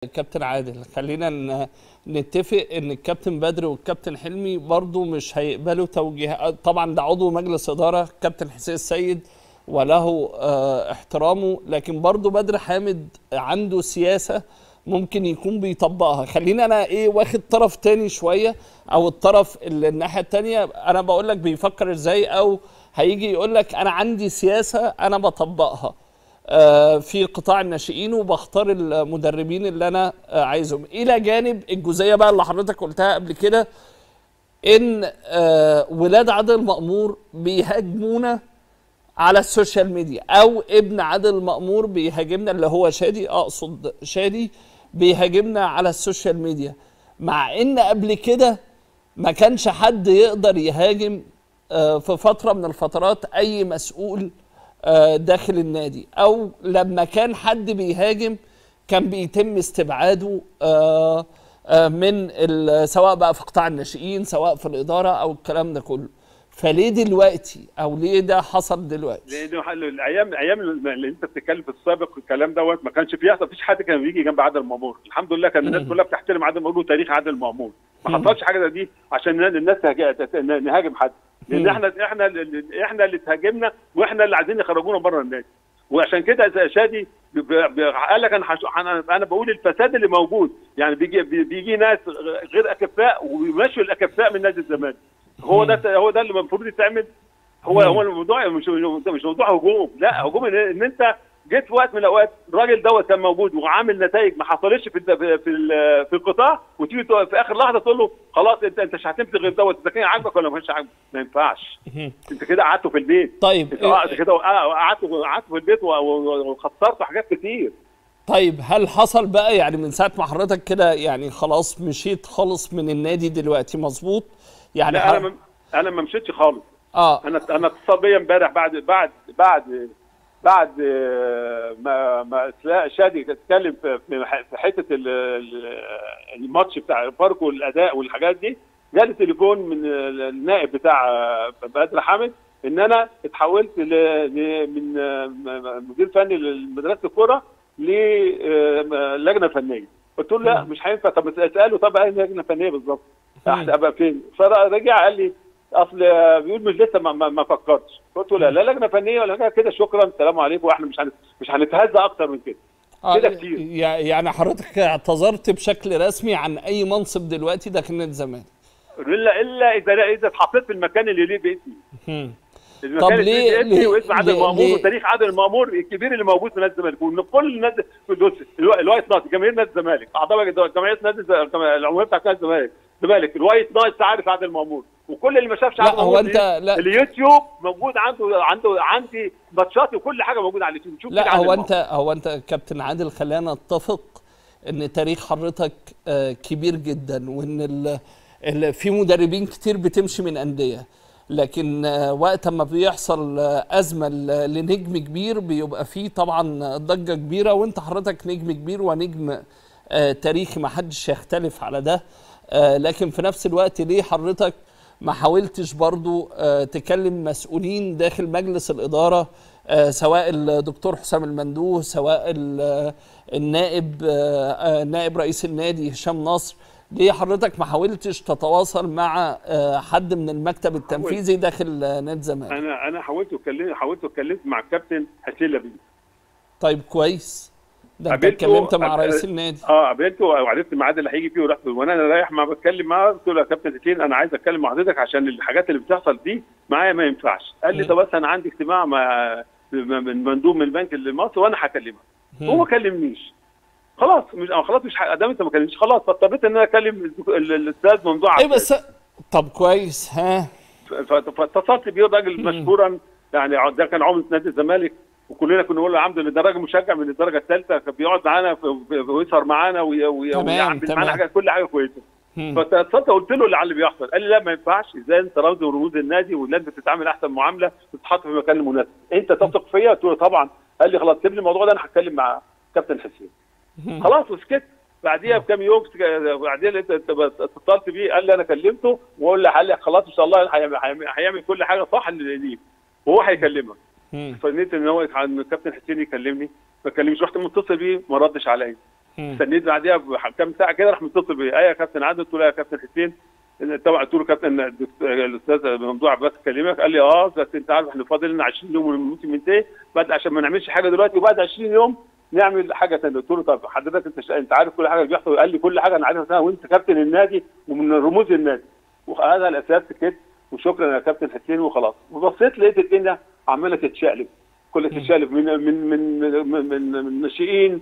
كابتن عادل خلينا ن- نتفق ان الكابتن بدر والكابتن حلمي برضو مش هيقبلوا توجيهات طبعا ده عضو مجلس اداره كابتن حسين السيد وله آه، احترامه لكن برضو بدر حامد عنده سياسه ممكن يكون بيطبقها خلينا انا ايه واخد طرف تاني شويه او الطرف اللي الناحيه التانيه انا بقول لك بيفكر ازاي او هيجي يقول لك انا عندي سياسه انا بطبقها آه، في قطاع الناشئين وبختار المدربين اللي انا آه، عايزهم الى جانب الجزئيه بقى اللي حضرتك قلتها قبل كده ان آه، ولاد عادل مأمور بيهاجمونا على السوشيال ميديا او ابن عادل مأمور بيهاجمنا اللي هو شادي اقصد شادي بيهاجمنا على السوشيال ميديا مع ان قبل كده ما كانش حد يقدر يهاجم آه، في فترة من الفترات اي مسؤول آه، داخل النادي او لما كان حد بيهاجم كان بيتم استبعاده آه، آه، من ال- سواء بقى في قطاع الناشئين سواء في الاداره او الكلام ده كله فليه دلوقتي او ليه ده حصل دلوقتي لانه حل- الايام الايام اللي انت بتتكلم في السابق الكلام دوت ما كانش فيه مفيش حد كان بيجي جنب عادل مامور الحمد لله كان الناس مم. كلها بتحترم عادل مامور وتاريخ عادل مامور ما مم. حصلش حاجه زي دي عشان الناس تهاج- تت- نهاجم حد لان مم. احنا احنا اللي- احنا اللي اتهاجمنا واحنا اللي عايزين يخرجونا بره النادي وعشان كده زي شادي ب- ب- ب- قال لك انا حش- انا انا بقول الفساد اللي موجود يعني بيجي بي- بيجي ناس غير اكفاء وبيمشوا الاكفاء من نادي الزمالك هو ده هو ده اللي المفروض يتعمل هو مم. هو الموضوع مش مش موضوع هجوم لا هجوم ان, إن انت جيت في وقت من الاوقات الراجل دوت كان موجود وعامل نتائج ما حصلتش في الد- في ال- في القطاع وتيجي تقول- في اخر لحظه تقول له خلاص انت انت مش هتمسك غير دوت اذا كان عاجبك ولا مش عاجبك ما ينفعش انت كده قعدته في البيت طيب انت قعدت كده قعدته قعدته في البيت و- و- وخسرت حاجات كتير طيب هل حصل بقى يعني من ساعه ما حضرتك كده يعني خلاص مشيت خالص من النادي دلوقتي مظبوط يعني لا ح- انا ما- انا ما مشيتش خالص اه انا انا اتصل بيا امبارح بعد بعد بعد بعد آه، ما ما سلا- شادي اتكلم في في ح- في حته ال- ال- الماتش بتاع فاركو والاداء والحاجات دي جالي تليفون من ال- النائب بتاع آه، بدر حامد ان انا اتحولت ل- ل- من آه، م- مدير فني لمدرسه الكوره للجنه فنيه قلت له لا مش هينفع طب اساله طب ايه لجنه فنيه بالظبط احسن ابقى فين فرجع قال لي اصل بيقول مش لسه ما, ما, ما فكرتش قلت له لا لا لجنه فنيه ولا حاجه كده شكرا السلام عليكم واحنا مش هن... مش هنتهزى اكتر من كده آه، كده كتير. يع- يعني حضرتك اعتذرت بشكل رسمي عن اي منصب دلوقتي داخل نادي الزمالك الا الا اذا اذا اتحطيت في المكان اللي ليه باسمي هم. المكان طب اللي ليه- ليه باسمي ليه- واسم عادل ليه- مامور ليه- وتاريخ عادل مامور الكبير اللي موجود في نادي الزمالك وان كل الناس في دوس الوا- الوايت نايت جماهير نادي الزمالك اعضاء جمعيه نادي الز- العموميه بتاعت نادي الزمالك الزمالك الوايت نايت عارف عادل مامور وكل اللي ما شافش لا، عادل هو مامور أنت- دي- لا. اليوتيوب موجود عنده عنده عندي ماتشات وكل حاجه موجوده على اليوتيوب شوف كده لا عادل هو مامور. انت هو انت كابتن عادل خلينا نتفق ان تاريخ حضرتك آه، كبير جدا وان ال ال في مدربين كتير بتمشي من انديه لكن آه، وقت ما بيحصل آه، ازمه ل- لنجم كبير بيبقى فيه طبعا ضجه كبيره وانت حضرتك نجم كبير ونجم آه، تاريخي ما حدش يختلف على ده آه، لكن في نفس الوقت ليه حضرتك ما حاولتش برضو آه، تكلم مسؤولين داخل مجلس الإدارة آه، سواء الدكتور حسام المندوه سواء ال- النائب آه، آه، نائب رئيس النادي هشام نصر ليه حضرتك ما حاولتش تتواصل مع آه، حد من المكتب التنفيذي داخل آه، نادي الزمالك انا انا حاولت اتكلمت حاولت اتكلمت مع الكابتن حسين لبيب طيب كويس ده انت قابلته- اتكلمت مع قاب- رئيس النادي اه قابلته وعرفت الميعاد اللي هيجي فيه ورحت وانا رايح ما بتكلم معاه قلت له يا كابتن حسين انا عايز اتكلم مع حضرتك عشان الحاجات اللي بتحصل دي معايا ما ينفعش قال لي مم. طب بس انا عندي اجتماع مع من مندوب من البنك اللي مصر وانا هكلمك مم. هو ما كلمنيش خلاص مش آه، خلاص مش ادام انت ما كلمتش خلاص فاضطريت ان انا اكلم الدك- ال- الاستاذ ممدوح ايه عباس. بس طب كويس ها ف- فاتصلت بيه الراجل مم. مشكورا يعني ده كان عمده نادي الزمالك وكلنا كنا نقول له الحمد لله ده راجل مشجع من الدرجه الثالثه كان بيقعد معانا في- في- ويسهر معانا وي- وي- تمام، ويعمل تمام. معانا حاجه كل حاجه كويسه مم. فاتصلت قلت له اللي على اللي بيحصل قال لي لا ما ينفعش ازاي انت رمز من رموز النادي والناس بتتعامل احسن معامله وتتحط في مكان مناسب انت تثق فيا قلت له طبعا قال لي خلاص سيب لي الموضوع ده انا هتكلم مع كابتن حسين مم. خلاص وسكت بعديها بكام يوم بعديها لقيت اتصلت بيه قال لي انا كلمته واقول له قال لي خلاص ان شاء الله هيعمل- هيعمل هيعمل كل حاجه صح اللي ليه وهو هيكلمك مم. فنيت ان هو ان الكابتن حسين يكلمني ما كلمنيش رحت متصل بيه ما ردش عليا مم. استنيت بعديها بكام ساعه كده راح متصل بيا ايه يا كابتن عادل قلت له يا كابتن حسين طبعا قلت له كابتن الدكتور- الاستاذ ممدوح عباس كلمك قال لي اه بس انت عارف احنا فاضل لنا 20 يوم والموسم ينتهي بعد عشان ما نعملش حاجه دلوقتي وبعد 20 يوم نعمل حاجه ثانيه قلت له طب حضرتك انت شا... انت عارف كل حاجه اللي بيحصل قال لي كل حاجه انا عارفها وانت كابتن النادي ومن رموز النادي وهذا الاساس سكت وشكرا يا كابتن حسين وخلاص وبصيت لقيت الدنيا عماله تتشقلب كل تتشقلب من من من من, من, من ناشئين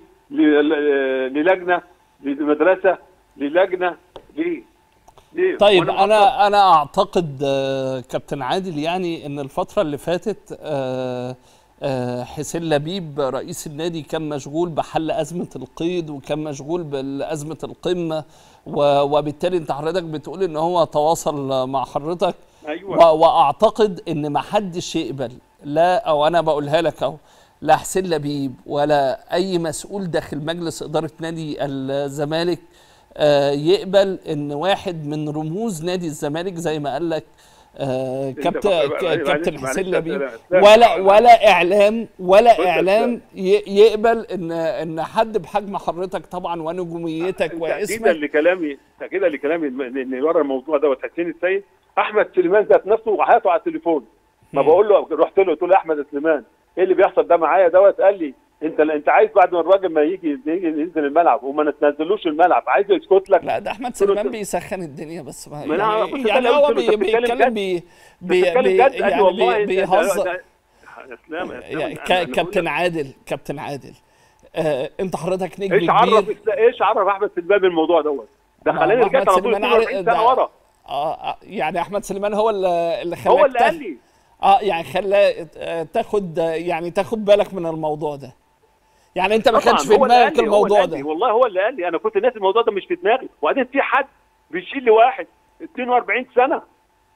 ل- للجنه لمدرسه للجنه ليه؟ ليه؟ طيب وأنا انا انا اعتقد آه، كابتن عادل يعني ان الفتره اللي فاتت آه، آه، حسين لبيب رئيس النادي كان مشغول بحل ازمه القيد وكان مشغول بازمه القمه و- وبالتالي انت حضرتك بتقول ان هو تواصل مع حضرتك ايوه و- واعتقد ان ما حدش يقبل لا او انا بقولها لك اهو لا حسين لبيب ولا اي مسؤول داخل مجلس اداره نادي الزمالك آه، يقبل ان واحد من رموز نادي الزمالك زي ما قال لك آه، أنت كابتن بقى- ك- معلش- كابتن معلش حسين يا لبيب أستاذ. ولا ولا اعلام بص ولا يا اعلام ي- يقبل ان ان حد بحجم حضرتك طبعا ونجوميتك تاكيدا واسمك لكلامي تاكيدا لكلامي ان ورا الموضوع دوت حسين السيد احمد سليمان ذات نفسه وحياته على التليفون ما مم. بقول له رحت له قلت له يا احمد يا سليمان ايه اللي بيحصل ده معايا دوت قال لي انت انت عايز بعد ما الراجل ما يجي يجي ينزل الملعب وما تنزلوش الملعب عايز يسكت لك لا ده احمد قلت له سليمان أنت- بيسخن الدنيا بس ما ما أنا يعني, بص يعني أنا هو قلت له بي أنت بتتكلم بيتكلم جد؟ بي بي بتتكلم بي جد قال لي يعني والله بي أنت- بيهزر ده- يا اسلام يا اسلام يعني أنا- ك- أنا بقول كابتن لك عادل كابتن عادل آه انت حضرتك نجم ايش عرف كبير ايش عرف احمد سليمان بالموضوع دوت ده ما- خلاني ما رجعت أحمد على طول سليمان عارف- 42 ده- سنه ورا آه آه، يعني احمد سليمان هو اللي اللي خلاك هو اللي تاخ- قال لي اه يعني خلى آه، تاخد آه، يعني تاخد بالك من الموضوع ده يعني انت ما طبعاً، كانش في هو اللي قال دماغك لي، هو الموضوع اللي قال لي، ده والله هو اللي قال لي انا كنت ناسي الموضوع ده مش في دماغي وبعدين في حد بيشيل لي واحد 42 سنه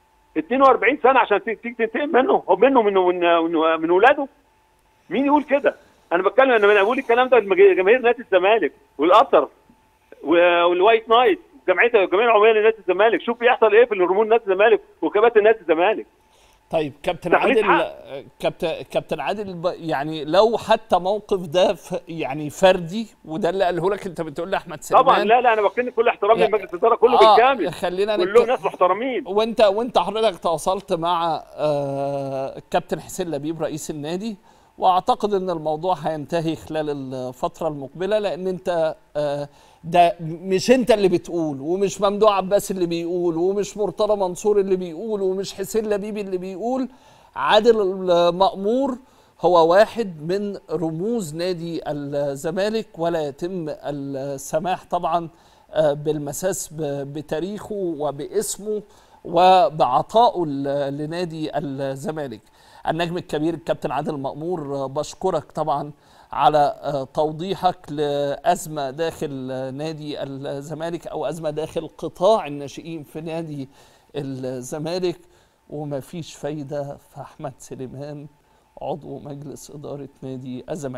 42 سنه عشان تيجي تيجي تنتقم منه هو منه من من من, من ولاده مين يقول كده انا بتكلم انا أنا بقول الكلام ده لجماهير نادي الزمالك والقطر و- والوايت نايت جمعيه الجمعيه العموميه لنادي الزمالك شوف بيحصل ايه في الهرمون نادي الزمالك وكباتن نادي الزمالك طيب كابتن تقليد عادل حق. كابتن كابتن عادل ب- يعني لو حتى موقف ده ف يعني فردي وده اللي قاله لك انت بتقول لي احمد سليمان طبعا لا لا انا بتكلم كل احترام لا. لمجلس الاداره كله آه، بالكامل خلينا كلهم نتك- ناس محترمين وانت وانت حضرتك تواصلت مع آه، الكابتن حسين لبيب رئيس النادي واعتقد ان الموضوع هينتهي خلال الفتره المقبله لان انت آه، ده مش انت اللي بتقول ومش ممدوح عباس اللي بيقول ومش مرتضى منصور اللي بيقول ومش حسين لبيب اللي بيقول عادل المأمور هو واحد من رموز نادي الزمالك ولا يتم السماح طبعا آه، بالمساس ب- بتاريخه وباسمه وبعطائه ل- لنادي الزمالك النجم الكبير الكابتن عادل مأمور آه، بشكرك طبعا على آه، توضيحك لأزمة داخل آه، نادي الزمالك أو أزمة داخل قطاع الناشئين في نادي الزمالك وما فيش فايدة في أحمد سليمان عضو مجلس إدارة نادي الزمالك